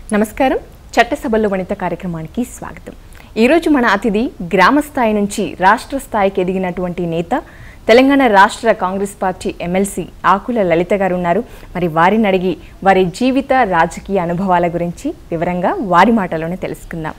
నమస్కారం చట్టసభల్లో వనిత కార్యక్రమానికి స్వాగతం ఈరోజు మన అతిథి గ్రామ స్థాయి నుంచి రాష్ట్ర స్థాయికి ఎదిగినటువంటి నేత తెలంగాణ రాష్ట్ర కాంగ్రెస్ పార్టీ ఎమ్మెల్సీ ఆకుల లలిత గారు ఉన్నారు మరి వారిని అడిగి వారి జీవిత రాజకీయ అనుభవాల గురించి వివరంగా వారి మాటలోనే తెలుసుకుందాం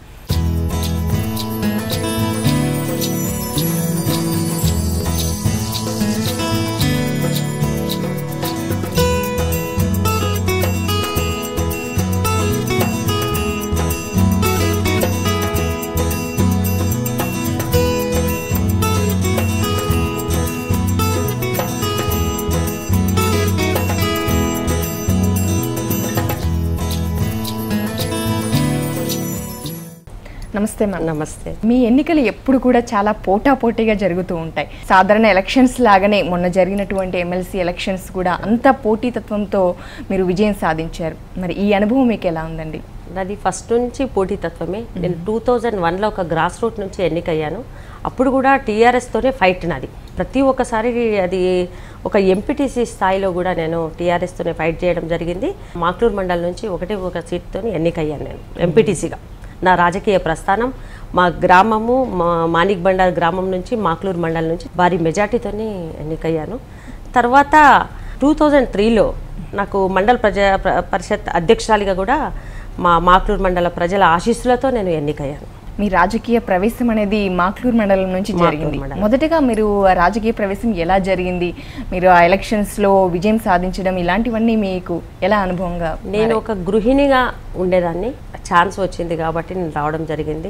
నమస్తే మ్యామ్ నమస్తే మీ ఎన్నికలు ఎప్పుడు కూడా చాలా పోటాపోటీగా జరుగుతూ ఉంటాయి సాధారణ ఎలక్షన్స్ లాగానే మొన్న జరిగినటువంటి ఎమ్మెల్సీ ఎలక్షన్స్ కూడా అంత పోటీతత్వంతో మీరు విజయం సాధించారు మరి ఈ అనుభవం మీకు ఎలా ఉందండి నాది ఫస్ట్ నుంచి పోటీతత్వమే నేను టూ థౌజండ్ వన్లో ఒక గ్రాస్ రూట్ నుంచి ఎన్నికయ్యాను అప్పుడు కూడా టీఆర్ఎస్తోనే ఫైట్ నాది ప్రతి ఒక్కసారి అది ఒక ఎంపీటీసీ స్థాయిలో కూడా నేను టీఆర్ఎస్తోనే ఫైట్ చేయడం జరిగింది మాక్లూరు మండలం నుంచి ఒకటే ఒక సీట్తో ఎన్నికయ్యాను నేను ఎంపీటీసీగా నా రాజకీయ ప్రస్థానం మా గ్రామము మా మాణిక్ బండార్ గ్రామం నుంచి మాక్లూరు మండలం నుంచి భారీ మెజార్టీతోనే ఎన్నికయ్యాను తర్వాత టూ థౌజండ్ త్రీలో నాకు మండల ప్రజా ప్ర- పరిషత్ అధ్యక్షురాలిగా కూడా మా మాక్లూరు మండల ప్రజల ఆశీస్సులతో నేను ఎన్నికయ్యాను మీ రాజకీయ ప్రవేశం అనేది మాక్లూరు మండలం నుంచి మాక్లూరు జరిగింది మండలం. మొదటగా మీరు ఆ రాజకీయ ప్రవేశం ఎలా జరిగింది మీరు ఆ ఎలక్షన్స్ లో విజయం సాధించడం ఇలాంటివన్నీ మీకు ఎలా అనుభవంగా నేను ఒక గృహిణిగా ఉండేదాన్ని ఛాన్స్ వచ్చింది కాబట్టి నేను రావడం జరిగింది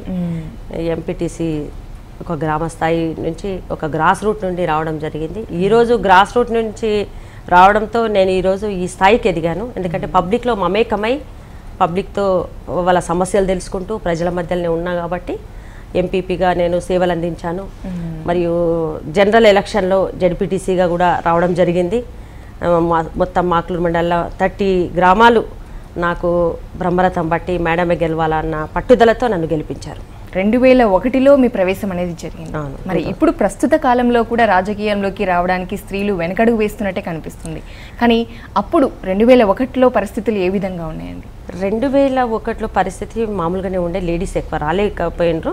ఎంపీటీసీ ఒక గ్రామ స్థాయి నుంచి ఒక గ్రాస్ రూట్ నుండి రావడం జరిగింది ఈరోజు గ్రాస్ రూట్ నుంచి రావడంతో నేను ఈరోజు ఈ స్థాయికి ఎదిగాను ఎందుకంటే పబ్లిక్లో మమేకమై పబ్లిక్తో వాళ్ళ సమస్యలు తెలుసుకుంటూ ప్రజల మధ్యలోనే ఉన్నా కాబట్టి ఎంపీపీగా నేను సేవలు అందించాను మరియు జనరల్ ఎలక్షన్లో జడ్పీటీసీగా కూడా రావడం జరిగింది ఆ, మా- మొత్తం మాక్లూరు మండలంలో థర్టీ గ్రామాలు నాకు బ్రహ్మరథం బట్టి మేడమే గెలవాలన్న పట్టుదలతో నన్ను గెలిపించారు రెండు వేల ఒకటిలో మీ ప్రవేశం అనేది జరిగింది అవును. మరి ఇప్పుడు ప్రస్తుత కాలంలో కూడా రాజకీయంలోకి రావడానికి స్త్రీలు వెనకడుగు వేస్తున్నట్టే కనిపిస్తుంది కానీ అప్పుడు రెండు వేల ఒకటిలో పరిస్థితులు ఏ విధంగా ఉన్నాయండి రెండు వేల ఒకటిలో పరిస్థితి మామూలుగానే ఉండే లేడీస్ ఎక్కువ రాలేకపోయినరు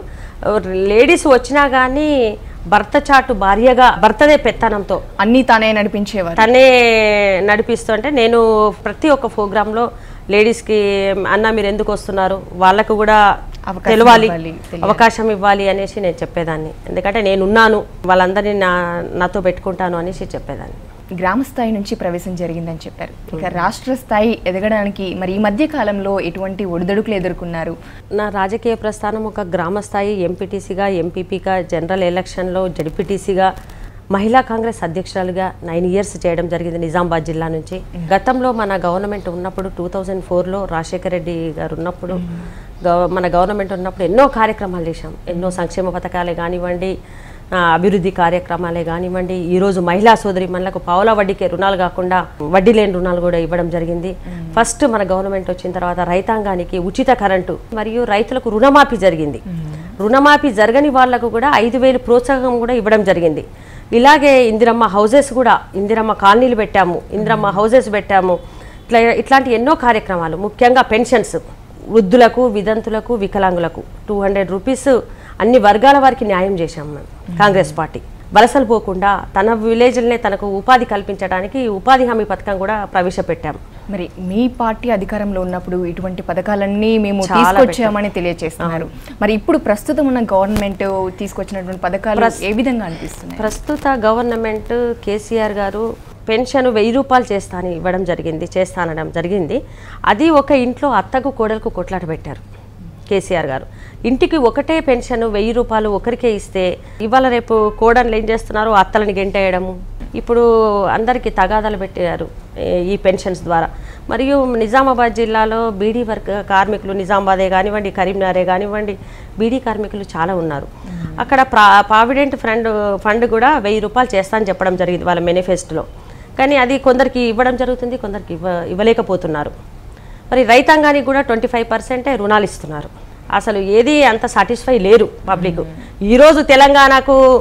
లేడీస్ వచ్చినా కానీ భర్త చాటు భార్యగా భర్తదే పెత్తనంతో అన్నీ తానే నడిపించేవారు తనే నడిపిస్తుంటే నేను ప్రతి ఒక్క ప్రోగ్రాంలో లేడీస్కి అన్న మీరు ఎందుకు వస్తున్నారు వాళ్ళకు కూడా అవకాశం తెలవాలి ఇవ్వాలి, తెలియాలి. అవకాశం ఇవ్వాలి అనేసి నేను చెప్పేదాన్ని ఎందుకంటే నేనున్నాను వాళ్ళందరినీ నా నాతో పెట్టుకుంటాను అనేసి చెప్పేదాన్ని గ్రామ స్థాయి నుంచి ప్రవేశం జరిగిందని చెప్పారు ఇక రాష్ట్ర స్థాయి ఎదగడానికి మరి ఈ మధ్య కాలంలో ఎటువంటి ఒడిదడుకులు ఎదుర్కొన్నారు నా రాజకీయ ప్రస్థానం ఒక గ్రామ స్థాయి ఎంపీటీసీగా ఎంపీపీగా జనరల్ ఎలక్షన్లో జడ్పీటీసీగా మహిళా కాంగ్రెస్ అధ్యక్షురాలుగా నైన్ ఇయర్స్ చేయడం జరిగింది నిజామాబాద్ జిల్లా నుంచి గతంలో మన గవర్నమెంట్ ఉన్నప్పుడు టూ థౌజండ్ ఫోర్లో రాజశేఖర రెడ్డి గారు ఉన్నప్పుడు గవ- మన గవర్నమెంట్ ఉన్నప్పుడు ఎన్నో కార్యక్రమాలు చేశాం ఎన్నో సంక్షేమ పథకాలే కానివ్వండి ఆ, అభివృద్ధి కార్యక్రమాలే కానివ్వండి ఈరోజు మహిళా సోదరి మనలకు పావుల వడ్డీకే రుణాలు కాకుండా వడ్డీ లేని రుణాలు కూడా ఇవ్వడం జరిగింది ఫస్ట్ మన గవర్నమెంట్ వచ్చిన తర్వాత రైతాంగానికి ఉచిత కరెంటు మరియు రైతులకు రుణమాఫీ జరిగింది రుణమాఫీ జరగని వాళ్లకు కూడా ఐదు వేలు ప్రోత్సాహం కూడా ఇవ్వడం జరిగింది ఇలాగే ఇందిరమ్మ హౌజెస్ కూడా ఇందిరమ్మ కాలనీలు పెట్టాము ఇందిరమ్మ హౌజెస్ పెట్టాము ఇట్లా ఇట్లాంటి ఎన్నో కార్యక్రమాలు ముఖ్యంగా పెన్షన్స్ వృద్ధులకు విదంతులకు వికలాంగులకు టూ హండ్రెడ్ రూపీస్ అన్ని వర్గాల వారికి న్యాయం చేశాం మేము కాంగ్రెస్ పార్టీ వలసలు పోకుండా తన విలేజ్లనే తనకు ఉపాధి కల్పించడానికి ఉపాధి హామీ పథకం కూడా ప్రవేశపెట్టాం మరి మీ పార్టీ అధికారంలో ఉన్నప్పుడు ఇటువంటి పథకాలన్నీ మేము చాలా తీసుకొచ్చామని తెలియజేస్తున్నారు మరి ఇప్పుడు ప్రస్తుతం ఉన్న గవర్నమెంట్ తీసుకొచ్చినటువంటి పథకాలు ఏ విధంగా అనిపిస్తున్నాయి ప్రస్తుత గవర్నమెంట్ కేసీఆర్ గారు పెన్షన్ వెయ్యి రూపాయలు చేస్తా అని ఇవ్వడం జరిగింది చేస్తానడం జరిగింది అది ఒక ఇంట్లో అత్తకు కోడలకు కొట్లాట పెట్టారు కేసీఆర్ గారు ఇంటికి ఒకటే పెన్షన్ వెయ్యి రూపాయలు ఒకరికే ఇస్తే ఇవాళ రేపు కోడన్లు ఏం చేస్తున్నారు అత్తలని గెంటేయడము ఇప్పుడు అందరికీ తగాదాలు పెట్టారు ఏ- ఈ పెన్షన్స్ ద్వారా మరియు నిజామాబాద్ జిల్లాలో బీడీ వర్క్ కార్మికులు నిజామాబాదే కానివ్వండి కరీంనగరే కానివ్వండి బీడీ కార్మికులు చాలా ఉన్నారు అక్కడ ప్రా ప్రావిడెంట్ ఫండ్ ఫండ్ కూడా వెయ్యి రూపాయలు చేస్తా అని చెప్పడం జరిగింది వాళ్ళ మేనిఫెస్టోలో కానీ అది కొందరికి ఇవ్వడం జరుగుతుంది కొందరికి ఇవ్వ ఇవ్వలేకపోతున్నారు మరి రైతాంగానికి కూడా ట్వంటీ ఫైవ్ పర్సెంటే రుణాలు ఇస్తున్నారు అసలు ఏది అంత సాటిస్ఫై లేరు పబ్లిక్ ఈరోజు తెలంగాణకు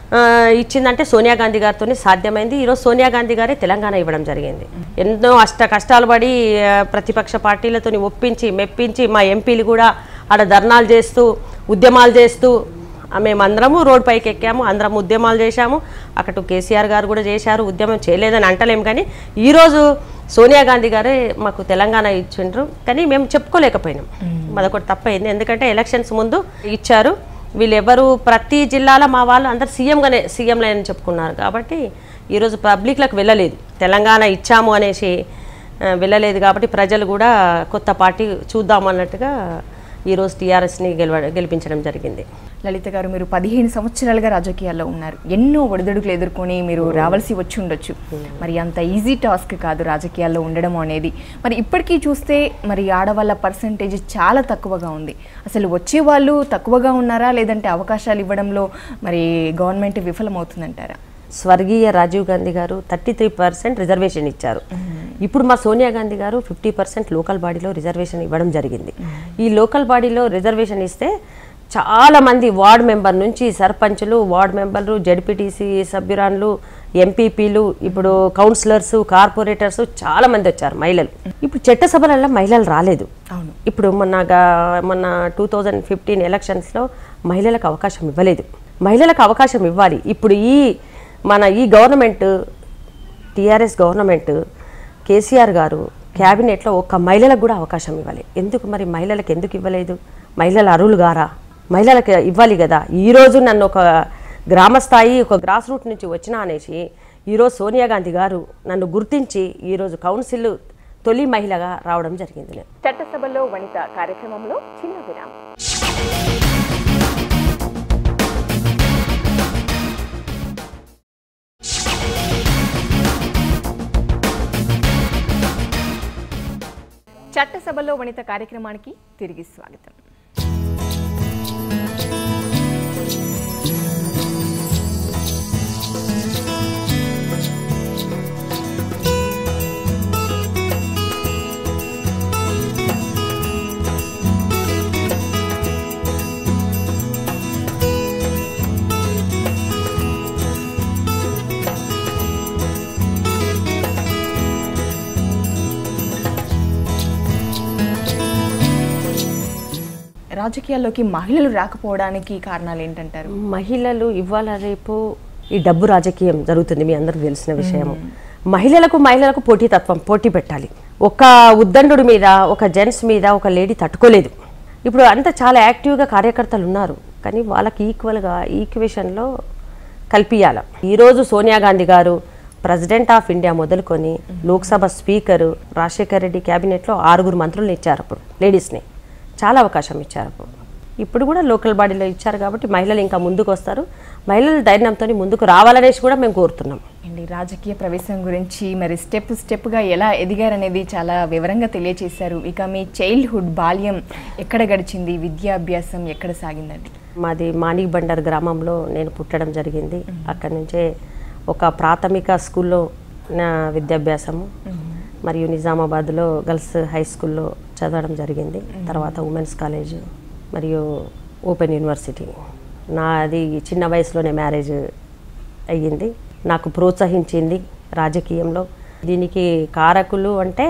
ఆ, ఇచ్చిందంటే సోనియా గాంధీ గారితో సాధ్యమైంది ఈరోజు సోనియా గాంధీ గారే తెలంగాణ ఇవ్వడం జరిగింది ఎన్నో అష్ట కష్టాలు పడి ఆ, ప్రతిపక్ష పార్టీలతో ఒప్పించి మెప్పించి మా ఎంపీలు కూడా ఆడ ధర్నాలు చేస్తూ ఉద్యమాలు చేస్తూ ఆ, మేమందరము రోడ్ పైకి ఎక్కాము అందరం ఉద్యమాలు చేశాము అక్కడ కేసీఆర్ గారు కూడా చేశారు ఉద్యమం చేయలేదని అంటలేము కానీ ఈరోజు సోనియా గాంధీ గారే మాకు తెలంగాణ ఇచ్చిండ్రు కానీ మేము చెప్పుకోలేకపోయినాం మదొకటి తప్పైంది ఎందుకంటే ఎలక్షన్స్ ముందు ఇచ్చారు వీళ్ళెవరు ప్రతి జిల్లాలో మా వాళ్ళు అందరు సీఎంగానే సీఎంలే అని చెప్పుకున్నారు కాబట్టి ఈరోజు పబ్లిక్లకు వెళ్ళలేదు తెలంగాణ ఇచ్చాము అనేసి ఆ, వెళ్ళలేదు కాబట్టి ప్రజలు కూడా కొత్త పార్టీ చూద్దాం అన్నట్టుగా ఈరోజు టీఆర్ఎస్ని గెలవ గెలిపించడం జరిగింది లలిత గారు మీరు పదిహేను సంవత్సరాలుగా రాజకీయాల్లో ఉన్నారు ఎన్నో ఒడిదుడుకులు ఎదుర్కొని మీరు రావాల్సి వచ్చి ఉండొచ్చు మరి అంత ఈజీ టాస్క్ కాదు రాజకీయాల్లో ఉండడం అనేది మరి ఇప్పటికీ చూస్తే మరి ఆడవాళ్ళ పర్సంటేజ్ చాలా తక్కువగా ఉంది అసలు వచ్చే వాళ్ళు తక్కువగా ఉన్నారా లేదంటే అవకాశాలు ఇవ్వడంలో మరి గవర్నమెంట్ విఫలమవుతుందంటారా స్వర్గీయ రాజీవ్ గాంధీ గారు థర్టీ త్రీ పర్సెంట్ రిజర్వేషన్ ఇచ్చారు ఇప్పుడు మా సోనియా గాంధీ గారు ఫిఫ్టీ పర్సెంట్ లోకల్ బాడీలో రిజర్వేషన్ ఇవ్వడం జరిగింది ఈ లోకల్ బాడీలో రిజర్వేషన్ ఇస్తే చాలా మంది వార్డ్ మెంబర్ నుంచి సర్పంచులు వార్డ్ మెంబర్లు జడ్పీటీసీ సభ్యురాన్లు ఎంపీపీలు ఇప్పుడు కౌన్సిలర్స్ కార్పొరేటర్స్ చాలా మంది వచ్చారు మహిళలు ఇప్పుడు చట్టసభలలో మహిళలు రాలేదు అవును ఇప్పుడు మొన్న గా- మొన్న టూ థౌజండ్ ఫిఫ్టీన్ ఎలక్షన్స్లో మహిళలకు అవకాశం ఇవ్వలేదు మహిళలకు అవకాశం ఇవ్వాలి ఇప్పుడు ఈ మన ఈ గవర్నమెంట్ టీఆర్ఎస్ గవర్నమెంట్ కేసీఆర్ గారు క్యాబినెట్లో ఒక్క మహిళలకు కూడా అవకాశం ఇవ్వాలి ఎందుకు మరి మహిళలకు ఎందుకు ఇవ్వలేదు మహిళల అరువులు గారా మహిళలకు ఇవ్వాలి కదా ఈరోజు నన్ను ఒక గ్రామ స్థాయి ఒక గ్రాస్ రూట్ నుంచి వచ్చినా అనేసి ఈరోజు సోనియా గాంధీ గారు నన్ను గుర్తించి ఈరోజు కౌన్సిల్ తొలి మహిళగా రావడం జరిగింది నేను చట్టసభలో వనిత కార్యక్రమంలో చిన్న విరామం చట్టసభలో వనిత కార్యక్రమానికి తిరిగి స్వాగతం రాజకీయాల్లోకి మహిళలు రాకపోవడానికి కారణాలు ఏంటంటారు మహిళలు ఇవాళ రేపు ఈ డబ్బు రాజకీయం జరుగుతుంది మీ అందరికి తెలిసిన విషయం మహిళలకు మహిళలకు పోటీతత్వం పోటీ పెట్టాలి ఒక ఉద్దండు మీద ఒక జెంట్స్ మీద ఒక లేడీ తట్టుకోలేదు ఇప్పుడు అంతా చాలా యాక్టివ్గా కార్యకర్తలు ఉన్నారు కానీ వాళ్ళకి ఈక్వల్గా ఈక్వేషన్లో కల్పియాల ఈరోజు సోనియా గాంధీ గారు ప్రెసిడెంట్ ఆఫ్ ఇండియా మొదలుకొని లోక్సభ స్పీకరు రాజశేఖర్ రెడ్డి క్యాబినెట్లో ఆరుగురు మంత్రులను ఇచ్చారు అప్పుడు లేడీస్ని చాలా అవకాశం ఇచ్చారు అప్పుడు ఇప్పుడు కూడా లోకల్ బాడీలో ఇచ్చారు కాబట్టి మహిళలు ఇంకా ముందుకు వస్తారు మహిళలు ధైర్యంతో ముందుకు రావాలనేసి కూడా మేము కోరుతున్నాం అండి రాజకీయ ప్రవేశం గురించి మరి స్టెప్ స్టెప్గా ఎలా ఎదిగారనేది చాలా వివరంగా తెలియచేశారు ఇక మీ చైల్డ్హుడ్ బాల్యం ఎక్కడ గడిచింది విద్యాభ్యాసం ఎక్కడ సాగిందండి మాది మాణిక్ బండర్ గ్రామంలో నేను పుట్టడం జరిగింది అక్కడి నుంచే ఒక ప్రాథమిక స్కూల్లో నా విద్యాభ్యాసము మరియు నిజామాబాద్లో గర్ల్స్ హై స్కూల్లో చదవడం జరిగింది తర్వాత ఉమెన్స్ కాలేజ్ మరియు ఓపెన్ యూనివర్సిటీ నాది చిన్న వయసులోనే మ్యారేజ్ అయ్యింది నాకు ప్రోత్సహించింది రాజకీయంలో దీనికి కారకులు అంటే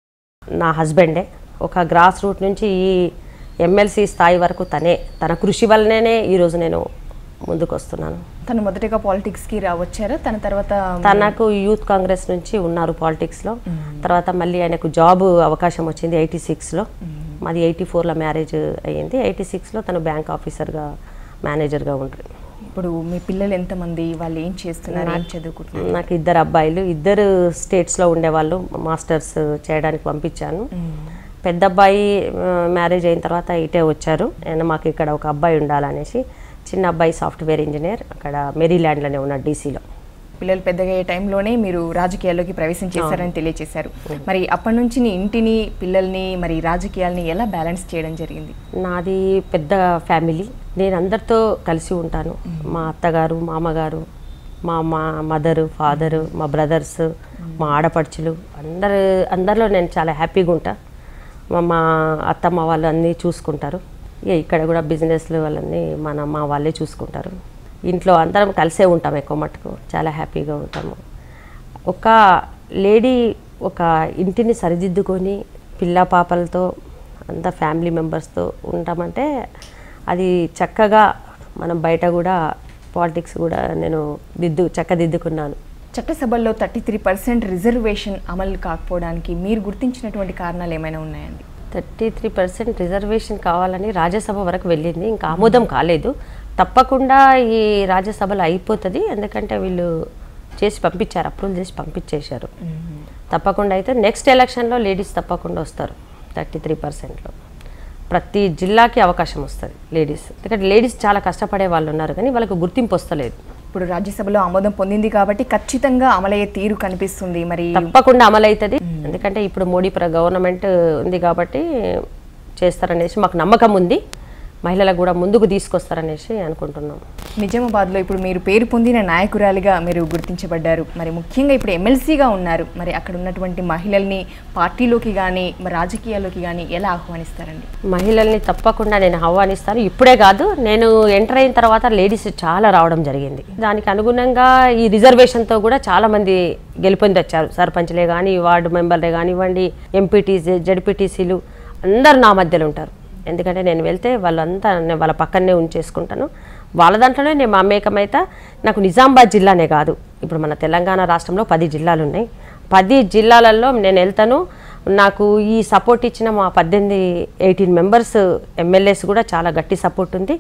నా హస్బెండే ఒక గ్రాస్ రూట్ నుంచి ఈ ఎమ్మెల్సీ స్థాయి వరకు తనే తన కృషి వల్లనే ఈరోజు నేను ముందుకు వస్తున్నాను తను మొదటగా పాలిటిక్స్కి రావచ్చారా తన తర్వాత తనకు యూత్ కాంగ్రెస్ నుంచి ఉన్నారు పాలిటిక్స్లో తర్వాత మళ్ళీ ఆయనకు జాబ్ అవకాశం వచ్చింది ఎయిటీ సిక్స్లో మాది ఎయిటీ ఫోర్లో మ్యారేజ్ అయ్యింది ఎయిటీ సిక్స్లో తను బ్యాంక్ ఆఫీసర్గా మేనేజర్గా ఉంటారు ఇప్పుడు మీ పిల్లలు ఎంతమంది వాళ్ళు ఏం చేస్తున్నారు ఏం చదువుకుంటున్నారు నాకు ఇద్దరు అబ్బాయిలు ఇద్దరు స్టేట్స్లో ఉండేవాళ్ళు మాస్టర్స్ చేయడానికి పంపించాను పెద్ద అబ్బాయి మ్యారేజ్ అయిన తర్వాత ఇటే వచ్చారు అండ్ మాకు ఇక్కడ ఒక అబ్బాయి ఉండాలనేసి చిన్న అబ్బాయి సాఫ్ట్వేర్ ఇంజనీర్ అక్కడ మెరీల్యాండ్లోనే ఉన్నాడు డీసీలో పిల్లలు పెద్దగా అయ్యే టైంలోనే మీరు రాజకీయాల్లోకి ప్రవేశం చేశారని తెలియజేశారు మరి అప్పటి నుంచి నీ ఇంటిని పిల్లల్ని మరి రాజకీయాల్ని ఎలా బ్యాలెన్స్ చేయడం జరిగింది నాది పెద్ద ఫ్యామిలీ నేను అందరితో కలిసి ఉంటాను మా అత్తగారు మామగారు మా మా మదరు ఫాదరు మా బ్రదర్స్ మా ఆడపడుచులు అందరు అందరిలో నేను చాలా హ్యాపీగా ఉంటా మా మా అత్తమ్మ వాళ్ళు అన్నీ చూసుకుంటారు ఇక ఇక్కడ కూడా బిజినెస్లు వాళ్ళని మన మా వాళ్ళే చూసుకుంటారు ఇంట్లో అందరం కలిసే ఉంటాం ఎక్కువ మటుకు చాలా హ్యాపీగా ఉంటాము ఒక లేడీ ఒక ఇంటిని సరిదిద్దుకొని పిల్ల పాపలతో అంత ఫ్యామిలీ మెంబర్స్తో ఉంటామంటే అది చక్కగా మనం బయట కూడా పాలిటిక్స్ కూడా నేను దిద్దు చక్కదిద్దుకున్నాను చట్టసభల్లో థర్టీ త్రీ పర్సెంట్ రిజర్వేషన్ అమలు కాకపోవడానికి మీరు గుర్తించినటువంటి కారణాలు ఏమైనా ఉన్నాయండి థర్టీ త్రీ పర్సెంట్ రిజర్వేషన్ కావాలని రాజ్యసభ వరకు వెళ్ళింది ఇంకా ఆమోదం కాలేదు తప్పకుండా ఈ రాజ్యసభలో అయిపోతుంది ఎందుకంటే వీళ్ళు చేసి పంపించారు అప్రూవల్ చేసి పంపించేశారు తప్పకుండా అయితే నెక్స్ట్ ఎలక్షన్లో లేడీస్ తప్పకుండా వస్తారు థర్టీ త్రీ పర్సెంట్లో ప్రతి జిల్లాకి అవకాశం వస్తుంది లేడీస్ ఎందుకంటే లేడీస్ చాలా కష్టపడే వాళ్ళు ఉన్నారు కానీ వాళ్ళకు గుర్తింపు వస్తలేదు ఇప్పుడు రాజ్యసభలో ఆమోదం పొందింది కాబట్టి ఖచ్చితంగా అమలయ్యే తీరు కనిపిస్తుంది మరి తప్పకుండా అమలవుతుంది ఎందుకంటే ఇప్పుడు మోడీ ప్ర గవర్నమెంట్ ఉంది కాబట్టి చేస్తారనేసి మాకు నమ్మకం ఉంది మహిళలకు కూడా ముందుకు తీసుకొస్తారనేసి అనుకుంటున్నాం నిజామాబాద్లో ఇప్పుడు మీరు పేరు పొందిన నాయకురాలిగా మీరు గుర్తించబడ్డారు మరి ముఖ్యంగా ఇప్పుడు ఎమ్మెల్సీగా ఉన్నారు మరి అక్కడ ఉన్నటువంటి మహిళల్ని పార్టీలోకి కానీ మరి రాజకీయాల్లోకి కానీ ఎలా ఆహ్వానిస్తారండి మహిళల్ని తప్పకుండా నేను ఆహ్వానిస్తాను ఇప్పుడే కాదు నేను ఎంటర్ అయిన తర్వాత లేడీస్ చాలా రావడం జరిగింది దానికి అనుగుణంగా ఈ రిజర్వేషన్తో కూడా చాలా మంది గెలుపొంది వచ్చారు సర్పంచ్లే కానీ వార్డు మెంబర్లే కానివ్వండి ఎంపీటీసీ జడ్పీటీసీలు అందరు నా మధ్యలో ఉంటారు ఎందుకంటే నేను వెళ్తే వాళ్ళంతా నేను వాళ్ళ పక్కనే ఉంచేసుకుంటాను వాళ్ళ దాంట్లోనే నేను మమేకమైతే నాకు నిజామాబాద్ జిల్లానే కాదు ఇప్పుడు మన తెలంగాణ రాష్ట్రంలో పది జిల్లాలు ఉన్నాయి పది జిల్లాలలో నేను వెళ్తాను నాకు ఈ సపోర్ట్ ఇచ్చిన మా పద్దెనిమిది ఎయిటీన్ మెంబర్స్ ఎమ్మెల్యేస్ కూడా చాలా గట్టి సపోర్ట్ ఉంది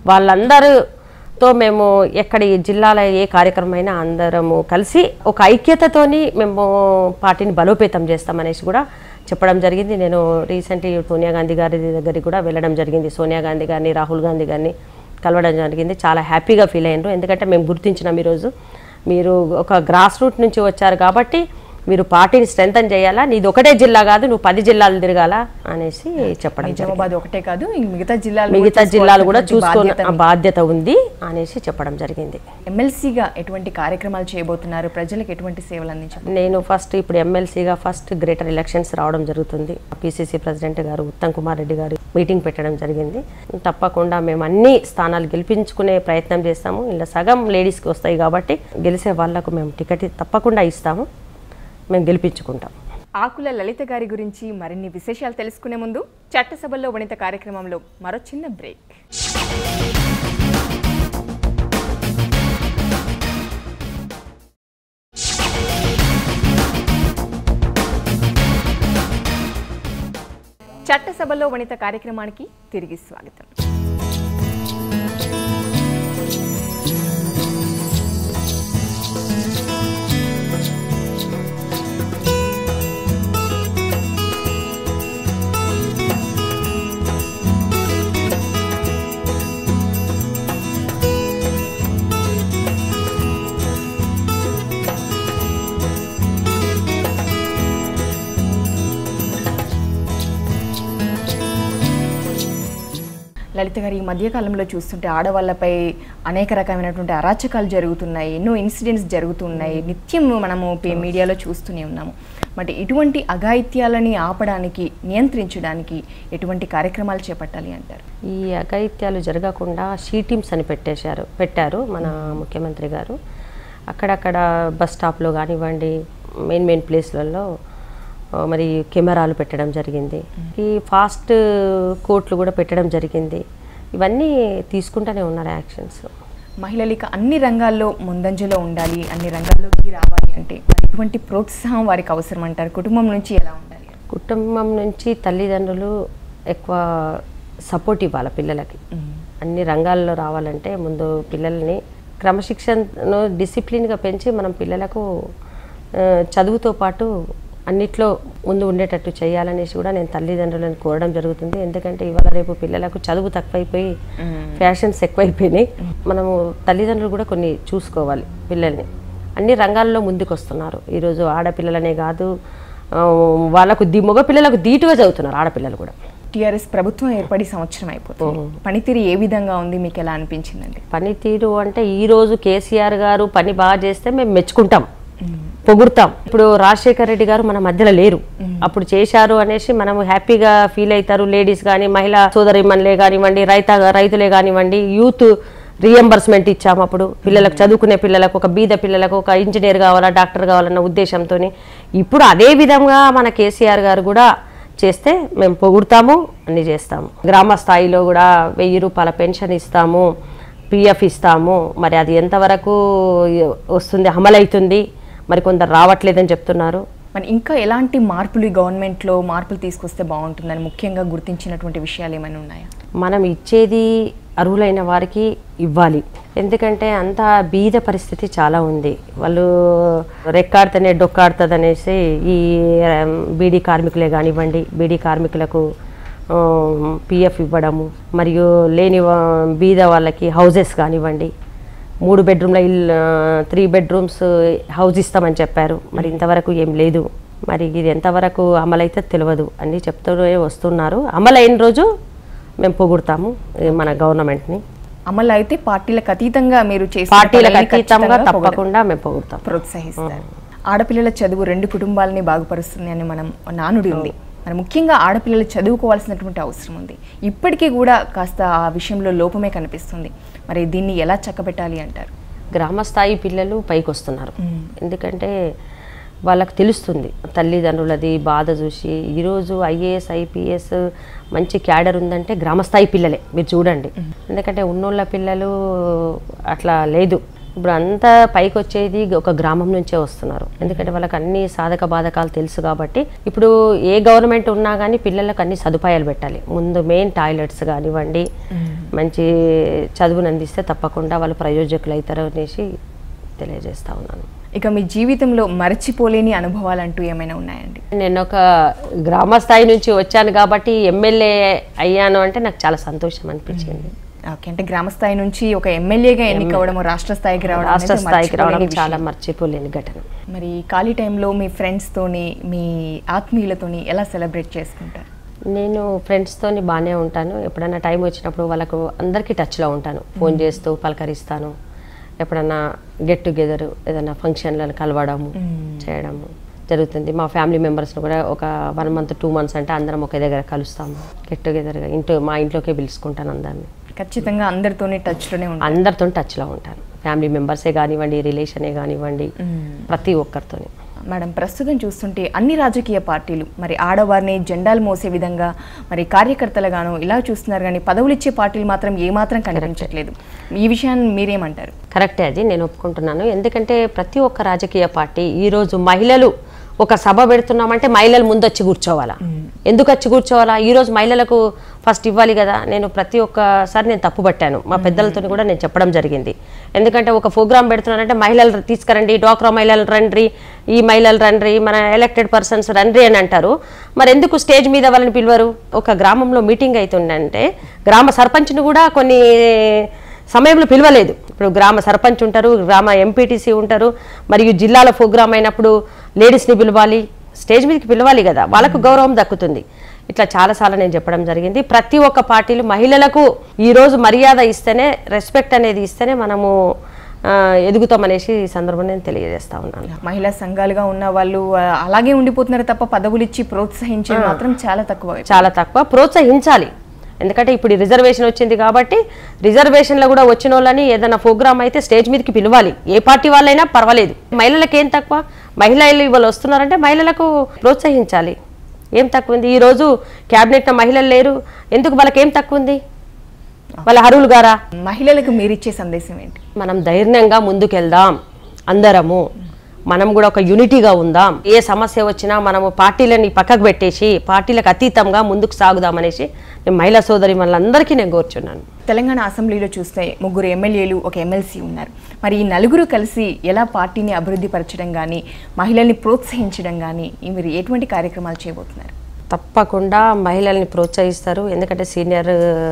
వాళ్ళందరూతో మేము ఎక్కడ ఈ జిల్లాల ఏ కార్యక్రమం అయినా అందరము కలిసి ఒక ఐక్యతతోని మేము పార్టీని బలోపేతం చేస్తామనేసి కూడా చెప్పడం జరిగింది నేను రీసెంట్లీ సోనియా గాంధీ గారి దగ్గరికి కూడా వెళ్ళడం జరిగింది సోనియా గాంధీ గారిని రాహుల్ గాంధీ గారిని కలవడం జరిగింది చాలా హ్యాపీగా ఫీల్ అయ్యారు ఎందుకంటే మేము గుర్తించినాం ఈరోజు మీరు ఒక గ్రాస్ రూట్ నుంచి వచ్చారు కాబట్టి మీరు పార్టీని స్ట్రెంథన్ చేయాలా నీది ఒకటే జిల్లా కాదు నువ్వు పది జిల్లాలు తిరగాల అనేసి చెప్పడం జరిగింది. నిజామాబాద్ ఒకటే కాదు ఇంక మిగతా జిల్లాలు మిగతా జిల్లాలు కూడా చూసుకున్న బాధ్యత బాధ్యత ఉంది అనేసి చెప్పడం జరిగింది ఎమ్మెల్సీగా ఎటువంటి కార్యక్రమాలు చేయబోతున్నారు ప్రజలకు ఎటువంటి సేవలు అందించారు నేను ఫస్ట్ ఇప్పుడు ఎమ్మెల్సీగా ఫస్ట్ గ్రేటర్ ఎలక్షన్స్ రావడం జరుగుతుంది పిసిసి ప్రెసిడెంట్ గారు ఉత్తమ్ కుమార్ రెడ్డి గారు మీటింగ్ పెట్టడం జరిగింది తప్పకుండా మేము అన్ని స్థానాలు గెలిపించుకునే ప్రయత్నం చేస్తాము ఇలా సగం లేడీస్కి వస్తాయి కాబట్టి గెలిచే వాళ్ళకు మేము టికెట్ తప్పకుండా ఇస్తాము మేము గెలిపించుకుంటాం ఆకుల లలిత గారి గురించి మరిన్ని విశేషాలు తెలుసుకునే ముందు చట్టసభల్లో వనిత కార్యక్రమంలో మరో చిన్న బ్రేక్ చట్టసభలో వనిత కార్యక్రమానికి తిరిగి స్వాగతం లలిత గారు ఈ మధ్యకాలంలో చూస్తుంటే ఆడవాళ్ళపై అనేక రకమైనటువంటి అరాచకాలు జరుగుతున్నాయి ఎన్నో ఇన్సిడెంట్స్ జరుగుతున్నాయి నిత్యం మనము పే- మీడియాలో చూస్తూనే ఉన్నాము మరి ఇటువంటి అఘాయిత్యాలని ఆపడానికి నియంత్రించడానికి ఎటువంటి కార్యక్రమాలు చేపట్టాలి అంటారు ఈ అఘాయిత్యాలు జరగకుండా షీ టీమ్స్ అని పెట్టేశారు పెట్టారు మన ముఖ్యమంత్రి గారు అక్కడక్కడ బస్ స్టాప్లో కానివ్వండి మెయిన్ మెయిన్ ప్లేస్లలో ఆ, మరి కెమెరాలు పెట్టడం జరిగింది ఈ ఫాస్ట్ కోర్టులు కూడా పెట్టడం జరిగింది ఇవన్నీ తీసుకుంటూనే ఉన్నారు యాక్షన్స్ మహిళలు ఇక అన్ని రంగాల్లో ముందంజలో ఉండాలి అన్ని రంగాల్లోకి రావాలి అంటే మరి ఎటువంటి ప్రోత్సాహం వారికి అవసరం అంటారు కుటుంబం నుంచి ఎలా ఉండాలి కుటుంబం నుంచి తల్లిదండ్రులు ఎక్కువ సపోర్ట్ ఇవ్వాలి పిల్లలకి అన్ని రంగాల్లో రావాలంటే ముందు పిల్లల్ని క్రమశిక్షణను డిసిప్లిన్గా పెంచి మనం పిల్లలకు ఆ, చదువుతో పాటు అన్నిట్లో ముందు ఉండేటట్టు చేయాలనేసి కూడా నేను తల్లిదండ్రులను కోరడం జరుగుతుంది ఎందుకంటే ఇవాళ రేపు పిల్లలకు చదువు తక్కువైపోయి ఫ్యాషన్స్ ఎక్కువైపోయినాయి మనము తల్లిదండ్రులు కూడా కొన్ని చూసుకోవాలి పిల్లల్ని అన్ని రంగాల్లో ముందుకు వస్తున్నారు ఈరోజు ఆడపిల్లలనే కాదు ఆ, వాళ్ళకు ది మగ పిల్లలకు ధీటుగా చదువుతున్నారు ఆడపిల్లలు కూడా టీఆర్ఎస్ ప్రభుత్వం ఏర్పడి సంవత్సరం అయిపోతుంది పనితీరు ఏ విధంగా ఉంది మీకు ఎలా అనిపించిందండి పనితీరు అంటే ఈ రోజు కేసీఆర్ గారు పని బాగా చేస్తే మేము మెచ్చుకుంటాం పొగుడుతాం ఇప్పుడు రాజశేఖర్ రెడ్డి గారు మన మధ్యలో లేరు అప్పుడు చేశారు అనేసి మనం హ్యాపీగా ఫీల్ అవుతారు లేడీస్ కానీ మహిళా సోదరిమణులే కానివ్వండి రైత రైతులే కానివ్వండి యూత్ రీఎంబర్స్మెంట్ ఇచ్చాము అప్పుడు పిల్లలకు చదువుకునే పిల్లలకు ఒక బీద పిల్లలకు ఒక ఇంజనీర్ కావాలా డాక్టర్ కావాలన్న ఉద్దేశంతో ఇప్పుడు అదే విధంగా మన కేసీఆర్ గారు కూడా చేస్తే మేము పొగుడతాము అన్ని చేస్తాము గ్రామ స్థాయిలో కూడా వెయ్యి రూపాయల పెన్షన్ ఇస్తాము పిఎఫ్ ఇస్తాము మరి అది ఎంతవరకు వస్తుంది అమలవుతుంది మరి కొందరు రావట్లేదని చెప్తున్నారు మరి ఇంకా ఎలాంటి మార్పులు ఈ గవర్నమెంట్లో మార్పులు తీసుకొస్తే బాగుంటుందని ముఖ్యంగా గుర్తించినటువంటి విషయాలు ఏమైనా ఉన్నాయా మనం ఇచ్చేది అర్హులైన వారికి ఇవ్వాలి ఎందుకంటే అంత బీద పరిస్థితి చాలా ఉంది వాళ్ళు రెక్కాడితేనే డొక్కాడుతుంది అనేసి ఈ బీడీ కార్మికులే కానివ్వండి బీడీ కార్మికులకు పిఎఫ్ ఇవ్వడము మరియు లేని వా- బీద వాళ్ళకి హౌజెస్ కానివ్వండి మూడు బెడ్రూమ్ల ఇల్లు త్రీ బెడ్రూమ్స్ హౌస్ ఇస్తామని చెప్పారు మరి ఇంతవరకు ఏం లేదు మరి ఇది ఎంతవరకు అమలైతే తెలియదు అని చెప్తూనే వస్తున్నారు అమలైన రోజు మేము పొగుడతాము ఈ మన గవర్నమెంట్ని అమలు అయితే పార్టీలకు అతీతంగా మీరు చేసే పార్టీలకు పనుల్ని అతీతంగా ఖచ్చితంగా పొగడ- తప్పకుండా మేము పొగుడతాం ప్రోత్సహిస్తారు ఆడపిల్లల చదువు రెండు కుటుంబాలని బాగుపరుస్తుంది అని మనం నానుడి ఉంది మరి ముఖ్యంగా ఆడపిల్లలు చదువుకోవాల్సినటువంటి అవసరం ఉంది ఇప్పటికీ కూడా కాస్త ఆ విషయంలో లోపమే కనిపిస్తుంది మరి దీన్ని ఎలా చక్కబెట్టాలి అంటారు గ్రామ స్థాయి పిల్లలు పైకి వస్తున్నారు ఎందుకంటే వాళ్ళకి తెలుస్తుంది తల్లిదండ్రులది బాధ చూసి ఈరోజు ఐఏఎస్ ఐపీఎస్ మంచి క్యాడర్ ఉందంటే గ్రామస్థాయి పిల్లలే మీరు చూడండి ఎందుకంటే ఉన్నోళ్ళ పిల్లలు అట్లా లేదు ఇప్పుడు అంతా పైకి వచ్చేది ఒక గ్రామం నుంచే వస్తున్నారు ఎందుకంటే వాళ్ళకి అన్ని సాధక బాధకాలు తెలుసు కాబట్టి ఇప్పుడు ఏ గవర్నమెంట్ ఉన్నా కానీ పిల్లలకు అన్ని సదుపాయాలు పెట్టాలి ముందు మెయిన్ టాయిలెట్స్ కానివ్వండి మంచి చదువును అందిస్తే తప్పకుండా వాళ్ళు ప్రయోజకులు అవుతారు అనేసి తెలియజేస్తా ఉన్నాను ఇక మీ జీవితంలో మరచిపోలేని అనుభవాలు అంటూ ఏమైనా ఉన్నాయండి నేను ఒక గ్రామ స్థాయి నుంచి వచ్చాను కాబట్టి ఎమ్మెల్యే అయ్యాను అంటే నాకు చాలా సంతోషం అనిపించింది ఓకే అంటే గ్రామ స్థాయి నుంచి ఒక ఎమ్మెల్యేగా ఎన్నికవడం రాష్ట్ర స్థాయికి రావడం రాష్ట్ర అనేది స్థాయికి రావడం మర్చిపోలేని చాలా విషయం. మర్చిపోలేని ఘటన మరి ఖాళీ టైంలో మీ ఫ్రెండ్స్తోని మీ ఆత్మీయులతోని ఎలా సెలబ్రేట్ చేసుకుంటారు నేను ఫ్రెండ్స్తోని బాగానే ఉంటాను ఎప్పుడైనా టైం వచ్చినప్పుడు వాళ్ళకు అందరికీ టచ్లో ఉంటాను ఫోన్ చేస్తూ పలకరిస్తాను ఎప్పుడన్నా గెట్ టుగెదర్ ఏదైనా ఫంక్షన్లను కలవడము చేయడము జరుగుతుంది మా ఫ్యామిలీ మెంబర్స్ని కూడా ఒక వన్ మంత్ టూ మంత్స్ అంటే అందరం ఒకే దగ్గర కలుస్తాము గెట్ టుగెదర్గా ఇంట్లో మా ఇంట్లోకే పిలుచుకుంటాను అందరిని ఖచ్చితంగా అందరితోని టచ్లోనే ఉంటారు అందరితో టచ్లో ఉంటాను ఫ్యామిలీ మెంబర్సే కానివ్వండి రిలేషనే కానివ్వండి ప్రతి ఒక్కరితోని మేడం ప్రస్తుతం చూస్తుంటే అన్ని రాజకీయ పార్టీలు మరి ఆడవారిని జెండాలు మోసే విధంగా మరి కార్యకర్తలుగాను ఇలా చూస్తున్నారు కానీ పదవులు ఇచ్చే పార్టీలు మాత్రం ఏమాత్రం కనిపించట్లేదు ఈ విషయాన్ని మీరేమంటారు కరెక్టే అది నేను ఒప్పుకుంటున్నాను ఎందుకంటే ప్రతి ఒక్క రాజకీయ పార్టీ ఈరోజు మహిళలు ఒక సభ పెడుతున్నామంటే మహిళలు ముందు వచ్చి కూర్చోవాలా ఎందుకు వచ్చి కూర్చోవాలా ఈరోజు మహిళలకు ఫస్ట్ ఇవ్వాలి కదా నేను ప్రతి ఒక్కసారి నేను తప్పు పట్టాను మా పెద్దలతో కూడా నేను చెప్పడం జరిగింది ఎందుకంటే ఒక ప్రోగ్రామ్ పెడుతున్నానంటే మహిళలు తీసుకురండి డ్వాక్రా మహిళలు రండి ఈ మహిళలు రండి మన ఎలక్టెడ్ పర్సన్స్ రండి అని అంటారు మరి ఎందుకు స్టేజ్ మీద వాళ్ళని పిలవరు ఒక గ్రామంలో మీటింగ్ అవుతుందంటే గ్రామ సర్పంచ్ని కూడా కొన్ని సమయంలో పిలవలేదు ఇప్పుడు గ్రామ సర్పంచ్ ఉంటారు గ్రామ ఎంపీటీసీ ఉంటారు మరియు జిల్లాల ప్రోగ్రామ్ అయినప్పుడు లేడీస్ని పిలవాలి స్టేజ్ మీదకి పిలవాలి కదా వాళ్ళకు గౌరవం దక్కుతుంది ఇట్లా చాలాసార్లు నేను చెప్పడం జరిగింది ప్రతి ఒక్క పార్టీలు మహిళలకు ఈరోజు మర్యాద ఇస్తేనే రెస్పెక్ట్ అనేది ఇస్తేనే మనము ఆ, ఎదుగుతామనేసి ఈ సందర్భంగా నేను తెలియజేస్తా ఉన్నాను మహిళా సంఘాలుగా ఉన్న వాళ్ళు ఆ, అలాగే ఉండిపోతున్నారు తప్ప పదవులు ఇచ్చి ప్రోత్సహించే మాత్రం చాలా తక్కువ చాలా తక్కువ ప్రోత్సహించాలి ఎందుకంటే ఇప్పుడు ఈ రిజర్వేషన్ వచ్చింది కాబట్టి రిజర్వేషన్లో కూడా వచ్చిన వాళ్ళని ఏదైనా ప్రోగ్రామ్ అయితే స్టేజ్ మీదకి పిలవాలి ఏ పార్టీ వాళ్ళైనా పర్వాలేదు మహిళలకు ఏం తక్కువ మహిళలు ఇవాళ వస్తున్నారంటే మహిళలకు ప్రోత్సహించాలి ఏం తక్కువ ఉంది ఈరోజు క్యాబినెట్లో మహిళలు లేరు ఎందుకు వాళ్ళకి ఏం తక్కువ ఉంది వాళ్ళ అర్హులు గారా మహిళలకు మీరిచ్చే సందేశం ఏంటి మనం ధైర్యంగా ముందుకెళ్దాం అందరము మనం కూడా ఒక యూనిటీగా ఉందాం ఏ సమస్య వచ్చినా మనము పార్టీలని పక్కకు పెట్టేసి పార్టీలకు అతీతంగా ముందుకు సాగుదాం అనేసి నేను మహిళా సోదరి వాళ్ళందరికీ నేను కోరుచున్నాను తెలంగాణ అసెంబ్లీలో చూస్తే ముగ్గురు ఎమ్మెల్యేలు ఒక ఎమ్మెల్సీ ఉన్నారు మరి ఈ నలుగురు కలిసి ఎలా పార్టీని అభివృద్ధి పరచడం కానీ మహిళల్ని ప్రోత్సహించడం కానీ ఈ మీరు ఎటువంటి కార్యక్రమాలు చేయబోతున్నారు తప్పకుండా మహిళల్ని ప్రోత్సహిస్తారు ఎందుకంటే సీనియర్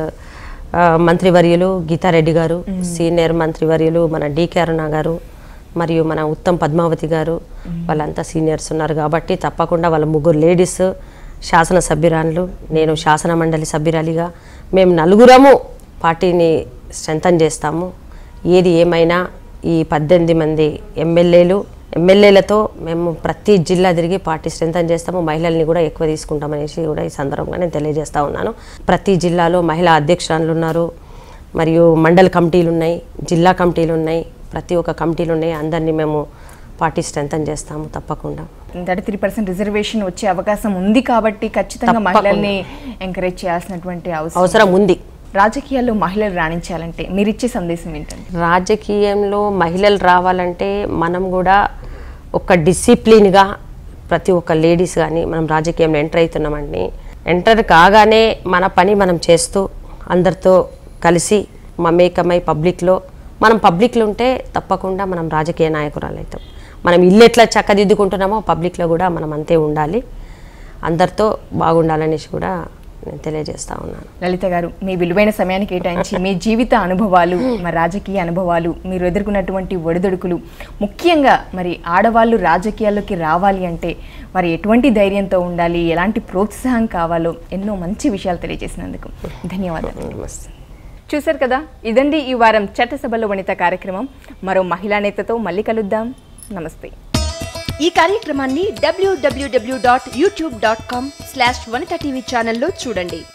ఆ, మంత్రివర్యులు గీతారెడ్డి గారు సీనియర్ మంత్రివర్యులు మన డికే అరుణ గారు మరియు మన ఉత్తమ్ పద్మావతి గారు వాళ్ళంతా సీనియర్స్ ఉన్నారు కాబట్టి తప్పకుండా వాళ్ళ ముగ్గురు లేడీస్ శాసన సభ్యురాలు నేను శాసన మండలి సభ్యురాలిగా మేము నలుగురము పార్టీని స్ట్రెంథన్ చేస్తాము ఏది ఏమైనా ఈ పద్దెనిమిది మంది ఎమ్మెల్యేలు ఎమ్మెల్యేలతో మేము ప్రతి జిల్లా తిరిగి పార్టీ స్ట్రెంథన్ చేస్తాము మహిళల్ని కూడా ఎక్కువ తీసుకుంటామనేసి కూడా ఈ సందర్భంగా నేను తెలియజేస్తా ఉన్నాను ప్రతి జిల్లాలో మహిళా అధ్యక్షురాలు ఉన్నారు మరియు మండల్ కమిటీలు ఉన్నాయి జిల్లా కమిటీలు ఉన్నాయి ప్రతి ఒక్క కమిటీలు ఉన్నాయి అందరినీ మేము పార్టీ స్ట్రెంథన్ చేస్తాము తప్పకుండా థర్టీ త్రీ పర్సెంట్ రిజర్వేషన్ వచ్చే అవకాశం ఉంది కాబట్టి ఖచ్చితంగా తప్పకుండా. మహిళల్ని ఎంకరేజ్ చేయాల్సినటువంటి అవసరం అవసరం ఉంది రాజకీయాల్లో మహిళలు రాణించాలంటే మీరు ఇచ్చే సందేశం ఏంటండి రాజకీయంలో మహిళలు రావాలంటే మనం కూడా ఒక డిసిప్లిన్గా ప్రతి ఒక్క లేడీస్ కానీ మనం రాజకీయంలో ఎంటర్ అవుతున్నామండి ఎంటర్ కాగానే మన పని మనం చేస్తూ అందరితో కలిసి మమేకమై పబ్లిక్లో మనం పబ్లిక్లో ఉంటే తప్పకుండా మనం రాజకీయ నాయకురాలు అవుతాం మనం ఇల్లు ఎట్లా చక్కదిద్దుకుంటున్నామో పబ్లిక్లో కూడా మనం అంతే ఉండాలి అందరితో బాగుండాలనేసి కూడా నేను తెలియజేస్తా ఉన్నాను లలిత గారు మీ విలువైన సమయాన్ని కేటాయించి మీ జీవిత అనుభవాలు మరి రాజకీయ అనుభవాలు మీరు ఎదుర్కొన్నటువంటి ఒడిదొడుకులు ముఖ్యంగా మరి ఆడవాళ్ళు రాజకీయాల్లోకి రావాలి అంటే మరి ఎటువంటి ధైర్యంతో ఉండాలి ఎలాంటి ప్రోత్సాహం కావాలో ఎన్నో మంచి విషయాలు తెలియజేసినందుకు ధన్యవాదాలు నమస్తే చూశారు కదా ఇదండి ఈ వారం చట్టసభలో వనిత కార్యక్రమం మరో మహిళా నేతతో మళ్ళీ కలుద్దాం నమస్తే ఈ కార్యక్రమాన్ని డబ్ల్యూడబ్ల్యూడబ్ల్యూ dot YouTube dot com slash Vanitha TV ఛానల్లో చూడండి